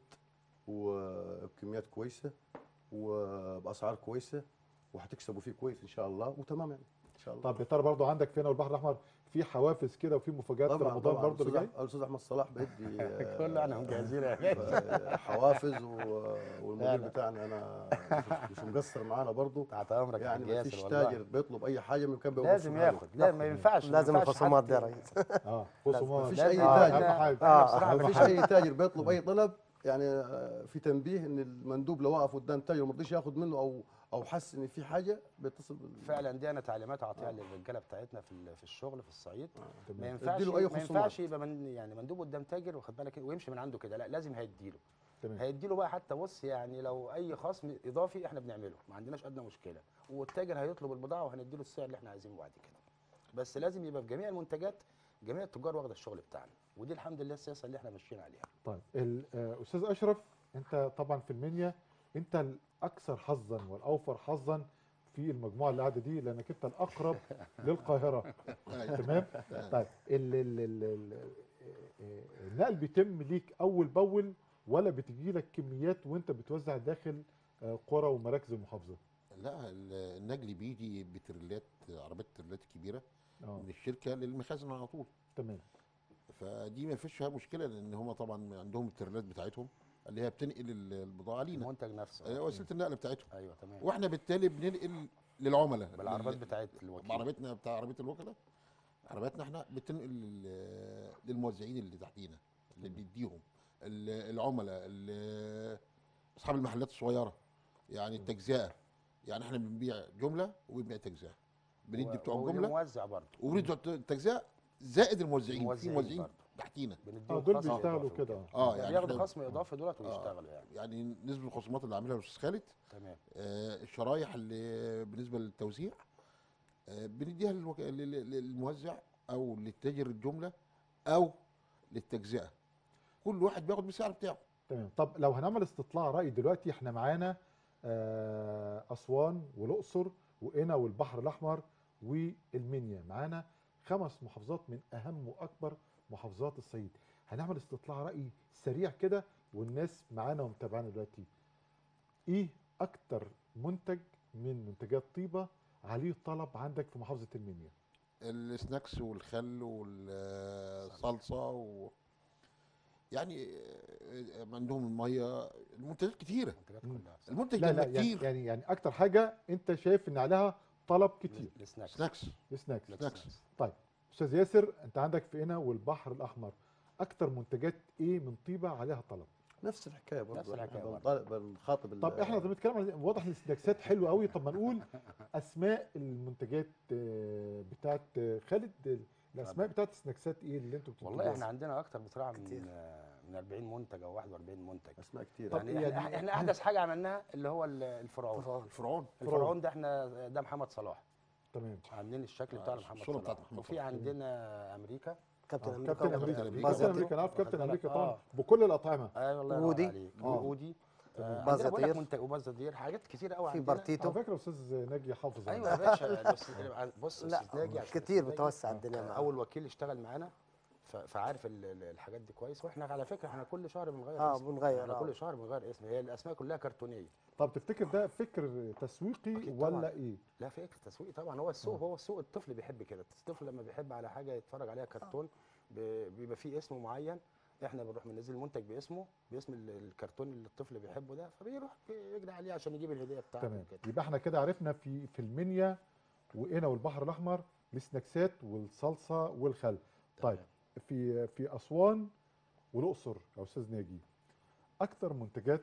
وبكميات كويسه وباسعار كويسه وهتكسبوا فيه كويس ان شاء الله وتمام يعني ان شاء الله طب يا ترى برضه عندك فينا والبحر الاحمر في حوافز كده وفي مفاجآت في رمضان برضه اللي جاي الأستاذ- الاستاذ احمد صلاح بيدي آه، كله احنا مجهزين يا آه، حوافز و- والمدير بتاعنا انا مش- مش مقصر معانا برضه تحت امرك يا يعني حاج ما ياسر فيش والله. تاجر بيطلب اي حاجه من كان بيقول لازم بصوا له. ياخد لا ما ينفعش ما لازم ينفعش الخصومات دي يا حد- ريس اه خصومات مفيش لازم- أي آه، تاجر. اهم حاجه آه، بصراحة ما أهم فيش حاجة. اي تاجر بيطلب اي طلب يعني آه، في تنبيه ان المندوب لو وقف قدام تاجر وما رضيش ياخد منه او او حس ان في حاجه بيتصل بال- فعلا دي انا تعليمات اعطيها للرجاله بتاعتنا في ال- في الشغل في الصعيد ما تمام. ينفعش اديله أي ما خصومات. ينفعش يبقى من يعني مندوب قدام تاجر واخد بالك ويمشي من عنده كده لا لازم هيديله تمام هيديله بقى حتى بص يعني لو اي خصم اضافي احنا بنعمله ما عندناش ادنى مشكله والتاجر هيطلب البضاعه وهنديله السعر اللي احنا عايزينه بعد كده بس لازم يبقى في جميع المنتجات جميع التجار واخده الشغل بتاعنا ودي الحمد لله السياسه اللي احنا ماشيين عليها طيب الاستاذ اشرف انت طبعا في المنيا انت الاكثر حظا والاوفر حظا في المجموعه اللي قاعده دي لانك انت الاقرب للقاهره تمام طيب ال ال ال ال آه، النقل بيتم ليك اول باول ولا بتجي لك كميات وانت بتوزع داخل آه، قرى ومراكز المحافظه لا ال- النجل بيجي بتريلات عربيات تريلات كبيره اه من الشركه للمخازن على طول تمام فدي ما فيش فيها مشكله لان هم طبعا عندهم التريلات بتاعتهم اللي هي بتنقل ال- البضاعه لينا المنتج نفسه آه، وسيله النقل بتاعتهم ايوه تمام واحنا بالتالي بننقل للعملاء بالعربيات لل- بتاعت الوكيل بعربيتنا بتاع عربيه الوكلاء عربياتنا احنا بتنقل لل- للموزعين اللي تحتينا اللي بنديهم ال- العملاء ال- اصحاب المحلات الصغيره يعني التجزئه يعني احنا بنبيع جمله وبنبيع تجزئه بندي بتوع الجمله موزع برضه وبندي بتوع التجزئه زائد الموزعين في الموزعين موزعين برضه. تحتينا بنديهم اه دول خصم بيشتغلوا إضافي كده وكده. اه يعني يعني بياخدوا احنا خصم اضافي دولت ويشتغلوا يعني يعني نسبه الخصومات اللي عاملها الاستاذ خالد تمام آه، الشرايح اللي بالنسبه للتوزيع آه، بنديها للوك... لل- لل- للموزع او للتاجر الجمله او للتجزئه كل واحد بياخد بالسعر بتاعه تمام طب لو هنعمل استطلاع رأي دلوقتي احنا معانا آه، أسوان والأقصر وقنا والبحر الأحمر والمنيا معانا خمس محافظات من أهم وأكبر محافظات الصعيد هنعمل استطلاع رأي سريع كده والناس معانا ومتابعانا دلوقتي إيه أكتر منتج من منتجات طيبة عليه طلب عندك في محافظة المنيا السناكس والخل والصلصه و... يعني آه، عندهم الميه المنتجات كتيره المنتجات مم. كلها المنتج لا لما لا يعني, كتير يعني يعني أكتر حاجة أنت شايف إن عليها طلب كتير السناكس سناكس سناكس سناكس. طيب استاذ ياسر انت عندك في قنا والبحر الاحمر اكتر منتجات ايه من طيبه عليها طلب نفس الحكايه برضه نفس الحكاية إحنا برضه. بنطالب- بنخاطب ال- طب احنا لما بنتكلم عن واضح ان السناكسات حلوه قوي طب ما نقول اسماء المنتجات آه، بتاعت آه، خالد آه، الاسماء بتاعت السناكسات ايه اللي انتوا بتنتجوها والله احنا عندنا اكتر بصراحه كتير. من من 40 منتج او 41 منتج اسماء كتير طب يعني, يعني- احنا, احنا احدث حاجه عملناها اللي هو ال- الفرعون فرعون. الفرعون الفرعون ده احنا ده محمد صلاح تمام عاملين الشكل بتاع آه، محمد الصورة صلاح بتاعت محمد وفي صلاح. عندنا امريكا كابتن آه، امريكا كابتن وكابتن امريكا أمريكا. كابتن بازاتي. امريكا انا عارف كابتن واخد امريكا بالك؟ طبعا آه. بكل الاطعمه ايوه الله ينور وودي. عليك آه. وودي تمام. آه، عندنا بقول لك بازاتير. منتج وبازاتير حاجات كتير قوي في عندنا بارتيتو على فكره استاذ ناجي حافظ ايوه على يا باشا بص بص لا أستاذ ناجي عشان كتير أستاذ ناجي متوسع الدنيا معاه اول وكيل اشتغل معانا ف- فعارف ال- ال- الحاجات دي كويس واحنا على فكره احنا كل شهر بنغير اه اسم. بنغير احنا آه. كل شهر بنغير اسم هي الاسماء كلها كرتونيه طب تفتكر ده فكر تسويقي أكيد ولا طبعاً. ايه؟ لا فكر تسويقي طبعا هو السوق هو السوق الطفل بيحب كده الطفل لما بيحب على حاجه يتفرج عليها كرتون ب- بيبقى فيه اسم معين احنا بنروح بننزل المنتج باسمه باسم ال- الكرتون اللي الطفل بيحبه ده فبيروح يجري عليه عشان يجيب الهديه بتاعته تمام كده يبقى احنا كده عرفنا في في المنيا وقنا والبحر الاحمر السناكسات والصلصه والخل طيب في في اسوان والاقصر يا استاذ ناجي اكتر منتجات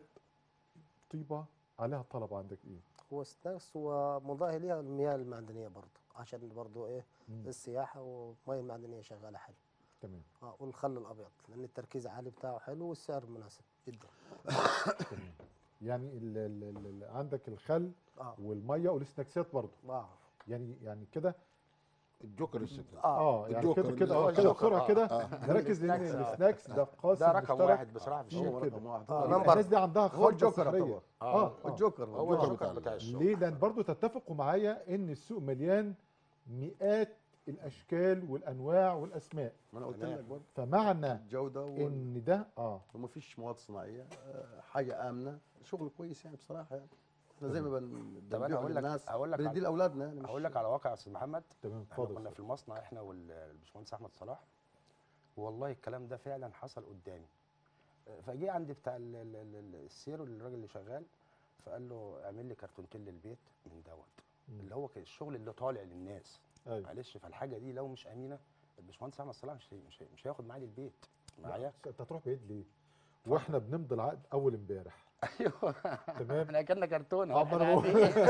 طيبه عليها طلب عندك ايه؟ هو سناكس ومضاهي ليها المياه المعدنيه برضه عشان برضه ايه مم. السياحه والمياه المعدنيه شغاله حلو تمام اه والخل الابيض لان التركيز عالي بتاعه حلو والسعر مناسب جدا تمام يعني ال ال ال ال عندك الخل اه والميه والسناكسات برضه اه يعني يعني كده الجوكر السكن اه اه يعني الجوكر كده اللي كده هو اه كده الجوكر، بسرعه آه. كده آه. نركز ان السناكس، آه. السناكس ده قاسم ده رقم مشترك واحد بصراحه في هو الشركه هو كده. رقم واحد آه، هو نمبر. الناس دي عندها هو خلطه الجوكر سحريه يعتبر اه هو آه. الجوكر هو الجوكر الجوكر بتاع بتاع ال- الشغل ليه؟ لان برضو تتفقوا معايا ان السوق مليان مئات الاشكال والانواع والاسماء ما انا قلت تمام. لك برضه فمعنى الجوده وال... ان ده اه وما فيش مواد صناعيه آه، حاجه امنه شغل كويس يعني بصراحه يعني احنا زي ما بن طب أنا بنبيع هقول لك- للناس هقول لك بندي على- لاولادنا يعني مش- هقول لك على واقع يا استاذ محمد تمام احنا اتفضل كنا في المصنع احنا والباشمهندس احمد صلاح والله الكلام ده فعلا حصل قدامي فجه عند بتاع ال- ال- ال- السير الراجل اللي شغال فقال له اعمل لي كرتونتين للبيت من دوت مم. اللي هو كان الشغل اللي طالع للناس ايوه معلش فالحاجه دي لو مش امينه الباشمهندس احمد صلاح مش هي- مش هي- مش هياخد معايا البيت معايا انت هتروح بعيد ليه؟ واحنا بنمضي العقد اول امبارح ايوه تمام احنا اكلنا كرتونه آه، ما احنا أنا بقول- قاعدين.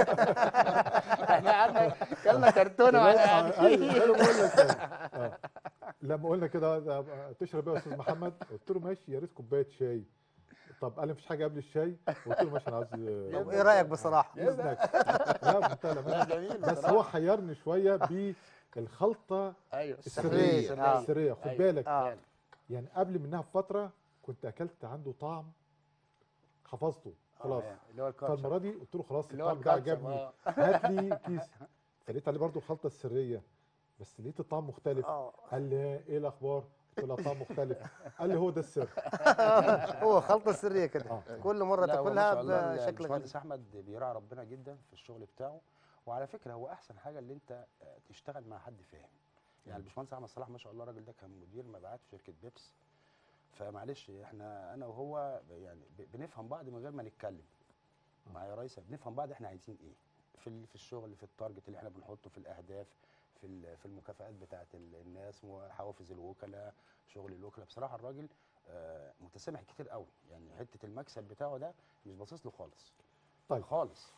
احنا قعدنا اكلنا كرتونه واحنا تمام؟ آه، ايوه قاعدين انا بقول لك يعني. آه. لما قلنا كده ده- تشرب ايه يا استاذ محمد؟ قلت له ماشي يا ريت كوبايه شاي طب قال لي مفيش حاجه قبل الشاي قلت له ماشي انا عايز طب ايه رايك بصراحه؟ سناكس لا بمنتهى لا الأمانة. جميل بس بصراحة. هو حيرني شويه بالخلطه ايوه السريه السرية. آه. السريه خد أيوة. بالك اه يعني قبل منها بفتره كنت اكلت عنده طعم حفظته خلاص اللي هو الكاتشب فالمره دي قلت له خلاص اللي هو الطعم ده الكاتشب عجبني اه هات لي كيس فلقيت عليه برضو الخلطه السريه بس لقيت الطعم مختلف اه قال لي ايه الاخبار قلت له طعم مختلف قال لي هو ده السر هو خلطه سريه كده اه كل مره لا، هو ما تاكلها شاء الله بشكل غريب الباشمهندس احمد بيراعي ربنا جدا في الشغل بتاعه وعلى فكره هو احسن حاجه اللي انت آه، تشتغل مع حد فاهم يعني الباشمهندس احمد صلاح ما شاء الله الراجل ده كان مدير مبيعات في شركه بيبس فمعلش احنا انا وهو ب- يعني ب- بنفهم بعض من غير ما نتكلم معايا يا ريس بنفهم بعض احنا عايزين ايه في ال- في الشغل في التارجت اللي احنا بنحطه في الاهداف في ال- في المكافآت بتاعه ال- الناس وحوافز الوكلاء شغل الوكلاء بصراحه الراجل آه، متسامح كتير قوي يعني حته المكسب بتاعه ده مش باصص له خالص طيب خالص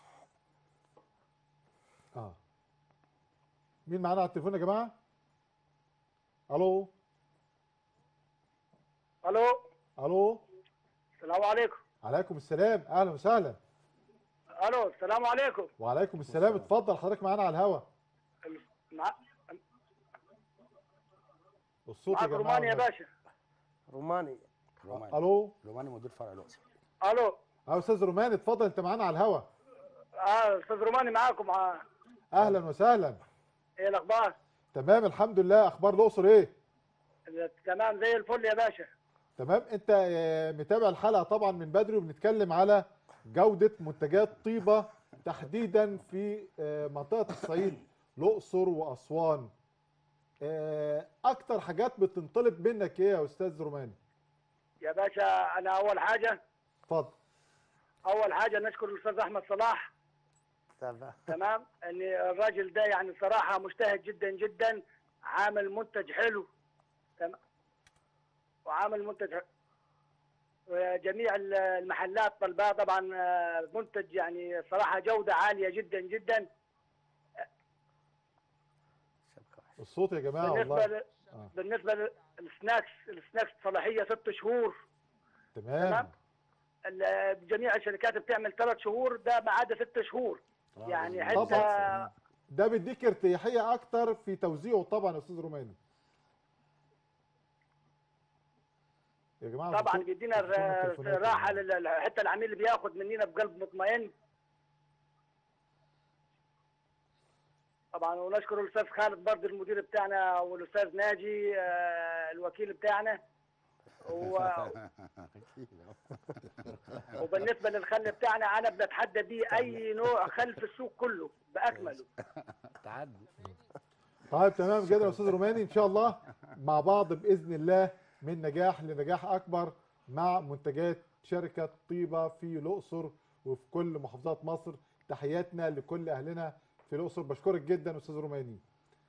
اه مين معانا على التليفون يا جماعه الو الو الو السلام عليكم عليكم السلام اهلا وسهلا الو السلام عليكم وعليكم السلام اتفضل حضرتك معانا على الهوا مع... الصوت يا معاك جماعه روماني يا والنبي. باشا روماني روماني الو روماني مدير فرع الاقصر الو اه استاذ رومان اتفضل انت معانا على الهوا اه استاذ روماني معاكم مع اهلا وسهلا ايه الاخبار تمام الحمد لله اخبار الاقصر ايه تمام زي الفل يا باشا تمام انت آه، متابع الحلقه طبعا من بدري وبنتكلم على جوده منتجات طيبه تحديدا في آه، منطقه الصعيد الاقصر واسوان آه، اكتر حاجات بتنطلب منك ايه يا استاذ روماني يا باشا انا اول حاجه اتفضل اول حاجه نشكر الاستاذ احمد صلاح تمام تمام ان الراجل ده يعني صراحه مجتهد جدا جدا عامل منتج حلو تمام وعامل منتج حلو وجميع ال- المحلات طلباه طبعا آه، منتج يعني صراحه جوده عاليه جدا جدا الصوت يا جماعه بالنسبه والله ل... آه. بالنسبه للسناكس السناكس صلاحيه ست شهور تمام تمام. ال- جميع الشركات بتعمل ثلاث شهور ده ما عدا ست شهور يعني حتى طبعا ده بيديك ارتياحيه اكتر في توزيعه طبعا يا استاذ روماني يا جماعه طبعا الصوت- بيدينا الصوت من الر- التليفونات يا الراحه جماعة. لل- حتى العميل اللي بياخد مننا بقلب مطمئن طبعا ونشكر الاستاذ خالد برضه المدير بتاعنا والاستاذ ناجي آه، الوكيل بتاعنا و- وبالنسبه للخل بتاعنا انا بنتحدى بيه اي نوع خل في السوق كله باكمله تعدي طيب تمام جدا يا استاذ روماني ان شاء الله مع بعض باذن الله من نجاح لنجاح اكبر مع منتجات شركه طيبه في الاقصر وفي كل محافظات مصر تحياتنا لكل اهلنا في الاقصر بشكرك جدا استاذ روماني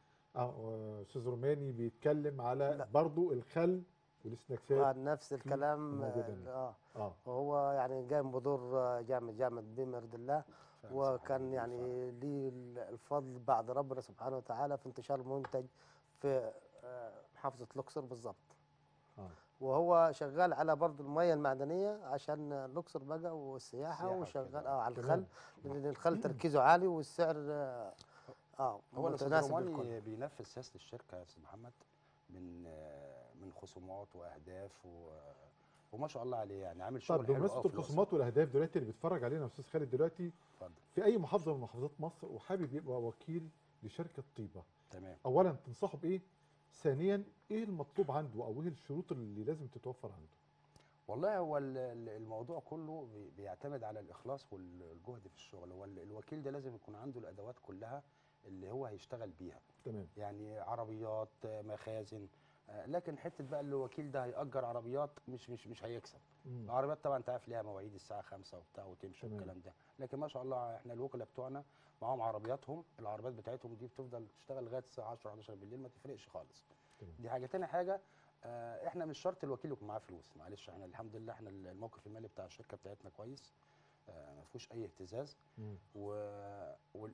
اه استاذ روماني بيتكلم على لا. برضو الخل والسناكسات بعد نفس الكلام موجودة هنا. اه اه وهو يعني قام بدور آه، جامع جامع بمرد الله وكان يعني لي الفضل بعد ربنا سبحانه وتعالى في انتشار المنتج في آه، محافظة الأقصر بالضبط آه. وهو شغال على برضه المياه المعدنية عشان الأقصر بقى والسياحة السياحة وشغال وكده. اه على تمام. الخل لأن الخل تركيزه عالي والسعر اه, آه هو الاستاذ متناسب للكل. روماني بينفذ سياسه الشركه يا استاذ محمد من آه، من خصومات واهداف و وما شاء الله عليه يعني عامل شغل طب حلو بمناسبه قوي في الأقصر. الخصومات والاهداف دلوقتي اللي بيتفرج علينا يا استاذ خالد دلوقتي اتفضل في اي محافظه من محافظات مصر وحابب يبقى وكيل لشركه طيبه تمام اولا تنصحه بايه ثانيا ايه المطلوب عنده او ايه الشروط اللي لازم تتوفر عنده والله هو ال- ال- الموضوع كله بي- بيعتمد على الاخلاص والجهد في الشغل هو ال- الوكيل ده لازم يكون عنده الادوات كلها اللي هو هيشتغل بيها تمام يعني عربيات آه، مخازن آه، لكن حته بقى اللي الوكيل ده هيأجر عربيات مش مش مش هيكسب مم. العربيات طبعا انت عارف ليها مواعيد الساعه 5 وبتاع وتمشي تمام. والكلام ده لكن ما شاء الله احنا الوكلاء بتوعنا معاهم عربياتهم العربيات بتاعتهم دي بتفضل تشتغل لغايه الساعه 10 11 بالليل ما تفرقش خالص تمام. دي حاجه تاني حاجه آه، احنا مش شرط الوكيل يكون معاه فلوس معلش احنا الحمد لله احنا الموقف المالي بتاع الشركه بتاعتنا كويس آه، ما فيهوش اي اهتزاز مم. و وال...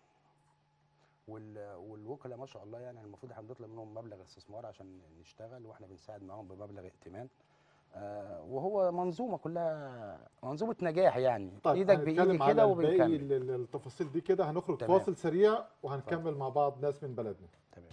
وال... والوكلاء ما شاء الله يعني المفروض احنا بنطلب منهم مبلغ استثمار عشان نشتغل واحنا بنساعد معاهم بمبلغ ائتمان آه وهو منظومه كلها منظومه نجاح يعني طيب ايدك هنتكلم بايدي على كده الباقي وبنكمل ال- ال- التفاصيل دي كده هنخرج تمام. فاصل سريع وهنكمل مع بعض ناس من بلدنا تمام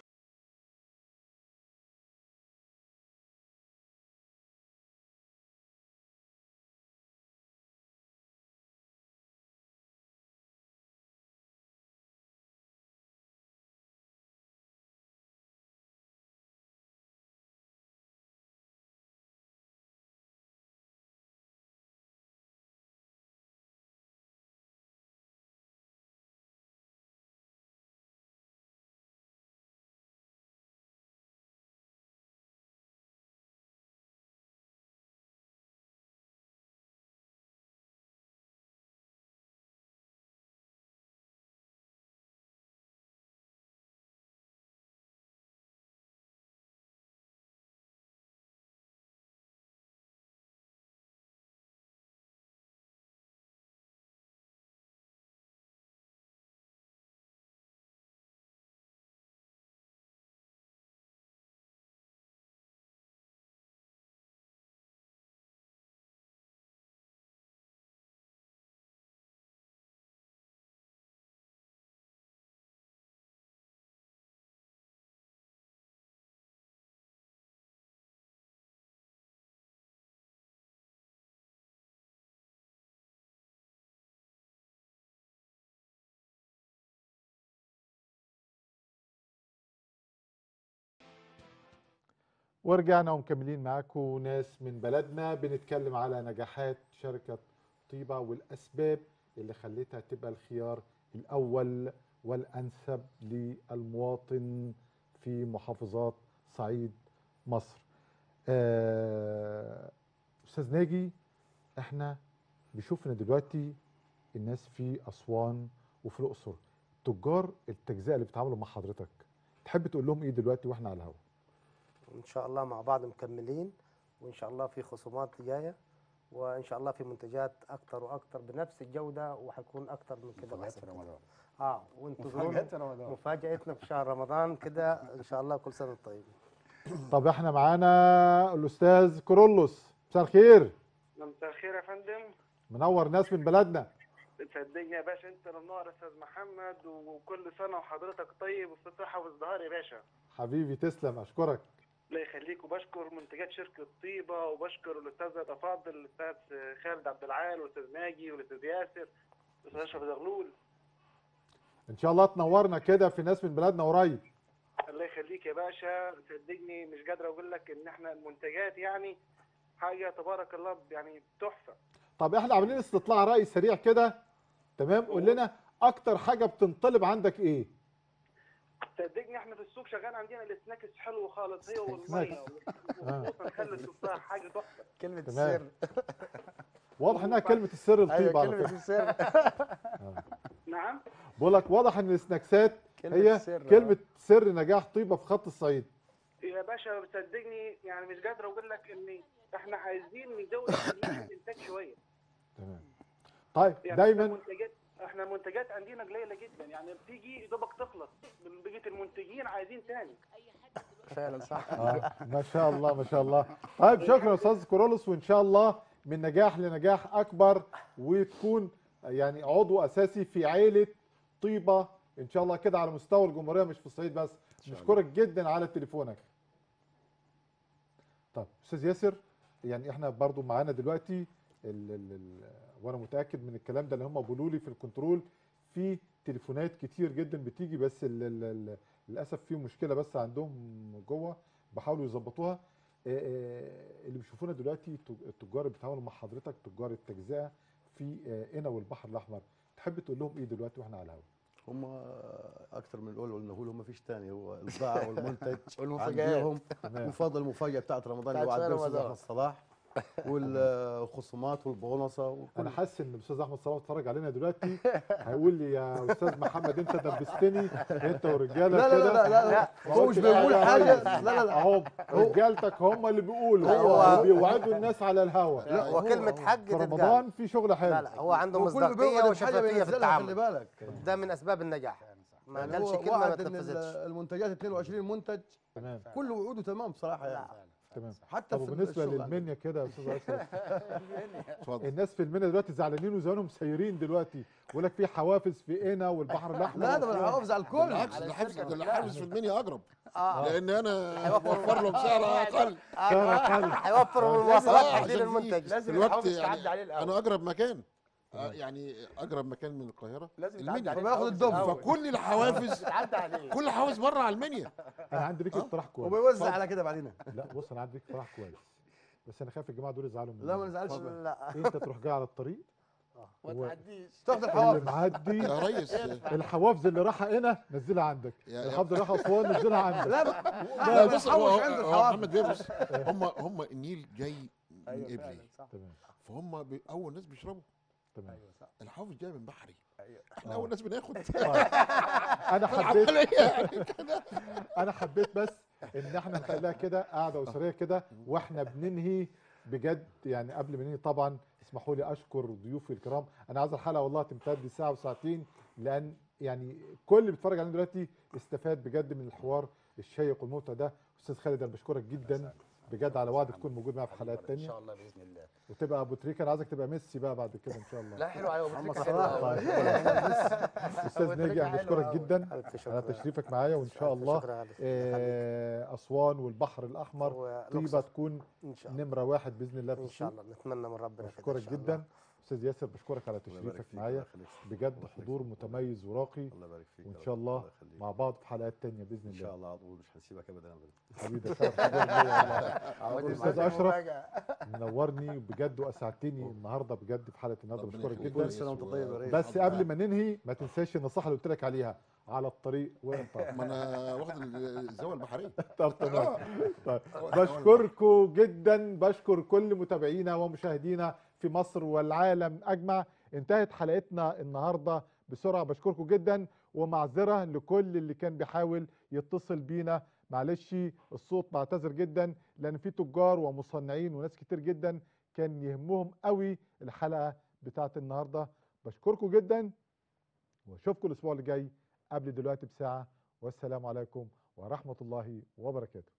ورجعنا ومكملين معاكم ناس من بلدنا بنتكلم على نجاحات شركة طيبة والأسباب اللي خلتها تبقى الخيار الأول والأنسب للمواطن في محافظات صعيد مصر آه، أستاذ ناجي احنا بيشوفنا دلوقتي الناس في أسوان وفي الأقصر تجار التجزئة اللي بيتعاملوا مع حضرتك تحب تحب تقول لهم ايه دلوقتي واحنا على الهواء ان شاء الله مع بعض مكملين وان شاء الله في خصومات جايه وان شاء الله في منتجات اكثر واكثر بنفس الجوده وحيكون اكثر من كده مفاجآت بس في رمضان اه وانتظرونا مفاجآت في رمضان مفاجاتنا في شهر رمضان كده ان شاء الله كل سنه وانتم طيبين طب احنا معانا الاستاذ كورولوس مساء الخير مساء الخير يا فندم منور ناس من بلدنا تصدقني يا باشا انت اللي منور يا استاذ محمد وكل سنه وحضرتك طيب وفي صحه وازدهار يا باشا حبيبي تسلم اشكرك الله يخليك وبشكر منتجات شركه طيبه وبشكر الاستاذ الافاضل الاستاذ خالد عبد العال والاستاذ ناجي والاستاذ ياسر والاستاذ اشرف زغلول ان شاء الله تنورنا كده في ناس من بلدنا قريب الله يخليك يا باشا صدقني مش قادر اقول لك ان احنا المنتجات يعني حاجه تبارك الله يعني تحفه طب احنا عاملين استطلاع رأي سريع كده تمام قول لنا اكتر حاجة بتنطلب عندك ايه صدقني احنا في السوق شغال عندنا السناكس حلو خالص هي والميه سناكس. وخصوصا خل التفاح حاجه تحفه كلمه تمام. السر واضح انها كلمة السر ايوه الطيبة على كلمه فكرة السر نعم بقول لك واضح ان السناكسات كلمة هي السر، آه. كلمة سر نجاح طيبة في خط الصعيد يا باشا صدقني يعني مش قادر اقول لك ان احنا عايزين نزود كميه الانتاج شويه تمام طيب يعني احنا دايما المنتجات احنا المنتجات عندنا قليله جدا يعني بتيجي يا دوبك تخلص من بقيه المنتجين عايزين تاني فعلا صح آه ما شاء الله ما شاء الله طيب شكرا يا استاذ كورولوس وان شاء الله من نجاح لنجاح اكبر وتكون يعني عضو اساسي في عيله طيبه ان شاء الله كده على مستوى الجمهوريه مش في الصعيد بس نشكرك جدا على تليفونك طب استاذ ياسر يعني احنا برضو معانا دلوقتي ال ال ال وانا متاكد من الكلام ده اللي هم بيقولوا لي في الكنترول في تليفونات كتير جدا بتيجي بس ال ال ال للاسف في مشكله بس عندهم جوه بيحاولوا يظبطوها آه، آه، اللي بيشوفونا دلوقتي التج- التجار اللي بيتعاملوا مع حضرتك تجار التجزئه في آه، قنا والبحر الاحمر تحب تقول لهم ايه دلوقتي واحنا على الهواء هم اكثر من الاول قلنا له ما فيش ثاني هو الباعه والمنتج والمفاجآت. عندهم تمام. وفضل المفاجاه بتاعت رمضان بتاعت اللي وعد شهر الاستاذ رمضان. احمد صلاح والخصومات والبونصه وكل انا حاسس ان الاستاذ احمد صلاح اتفرج علينا دلوقتي هيقول لي يا استاذ محمد انت دبستني انت ورجالك لا لا كده لا لا, لا. هو مش بيقول حاجه لا لا لا اهو رجالتك هم اللي بيقولوا هو- بيوعدوا الناس على الهوا لا وكلمه حق في تتقال رمضان في شغل حلو لا لا هو عنده وكل مصداقيه بيوعد بحاجه وشفافيه في بينزلها خلي التعامل بالك ده من اسباب النجاح ما يعني قالش هو كلمه ما وعد ان تنفذتش المنتجات 22 منتج تمام كل وعوده تمام بصراحه يعني تمام حتى طب في وبالنسبه الشغل عندنا. للمنيا كده يا استاذ اشرف اتفضل الناس في المنيا دلوقتي زعلانين وزمانهم سايرين دلوقتي بيقول لك في حوافز في قنا والبحر الاحمر لا ده بالحافظ على الكل بالعكس ده الحافز ده الحافز في المنيا اقرب اه لان انا بوفر لهم سعر اقل سعر أقل. هيوفروا المواصلات آه، تحديد عشان في- المنتج لازم دلوقتي الحوافز يعني تعدي عليه الاول انا اقرب مكان آه، يعني اقرب مكان من القاهره لازم المنيا. تعدي عليه فبياخد الحوافز الدب. الأول. فكل الحوافز تعدي عليه كل الحوافز بره على المنيا انا عندي ليك اقتراح كويس وبيوزع على كده بعدين لا بص انا عندي ليك اقتراح كويس بس انا خايف الجماعه دول يزعلوا مني لا ما نزعلش لا انت تروح جاي على الطريق ما و- تعديش تاخد اللي الحوافز معدي يا ريس الحوافز اللي رايحه هنا نزلها عندك يا- الحوافز اللي رايحه اسوان نزلها عندك لا لا بص هو بحوش هو- عنده هو الحوافز محمد بيه بص هم هم النيل جاي من ايوه قبلي فعلا صح تمام فهم بي- اول ناس بيشربوا تمام ايوه صح الحوافز جاي من بحري ايوه احنا آه. اول ناس بناخد انا حبيت العمليه يعني كده انا حبيت بس ان احنا نخليها كده قاعده اسريه كده واحنا بننهي بجد يعني قبل ما ننهي طبعا اسمحوا لي اشكر ضيوفي الكرام انا عايز الحلقه والله تمتد ساعه وساعتين لان يعني كل اللي بيتفرج علينا دلوقتي استفاد بجد من الحوار الشيق والممتع ده استاذ خالد انا بشكرك جدا بجد على وعد تكون موجود معايا في حلقات ان تانية شاء الله باذن الله وتبقى ابو تريكه انا عايزك تبقى ميسي بقى بعد كده ان شاء الله لا حلو على محمد حلو صلاح. أوي. طيب. استاذ ناجي انا بشكرك جدا ألف على شكر تشريفك معايا وان شاء ألف الله شكر يا علي. آه، اسوان والبحر الاحمر طيبه والأقصر. تكون ان شاء الله نمره واحد باذن الله في ان شاء السوق الله نتمنى من ربنا كده إن بشكرك شاء الله. جدا استاذ ياسر بشكرك على الله يبارك تشريفك فيك، الله معايا يخليك. بجد الله يخليك. حضور متميز وراقي الله يبارك فيك وان يا شاء رب. الله يخليك. مع بعض في حلقات تانية باذن ان شاء الله الله على طول مش هنسيبك ابدا ابدا حبيبي ده شرف كبير ليا والله. ودي أستاذ معاك أشرف. مفاجأة. منورني بجد واسعدتني النهارده بجد في حلقه النهارده ربنا بشكرك يخليك. جدا كل سنة وأنت طيب يا ريس. بس قبل ما ننهي ما تنساش النصيحه اللي قلت لك عليها على الطريق وانت ما انا واخد الزاويه البحريه طب تمام طيب بشكركم جدا بشكر كل متابعينا ومشاهدينا في مصر والعالم اجمع انتهت حلقتنا النهارده بسرعه بشكركم جدا ومعذره لكل اللي كان بيحاول يتصل بينا معلش الصوت بعتذر جدا لان في تجار ومصنعين وناس كتير جدا كان يهمهم قوي الحلقه بتاعت النهارده بشكركم جدا واشوفكم الاسبوع اللي جاي قبل دلوقتي بساعه والسلام عليكم ورحمه الله وبركاته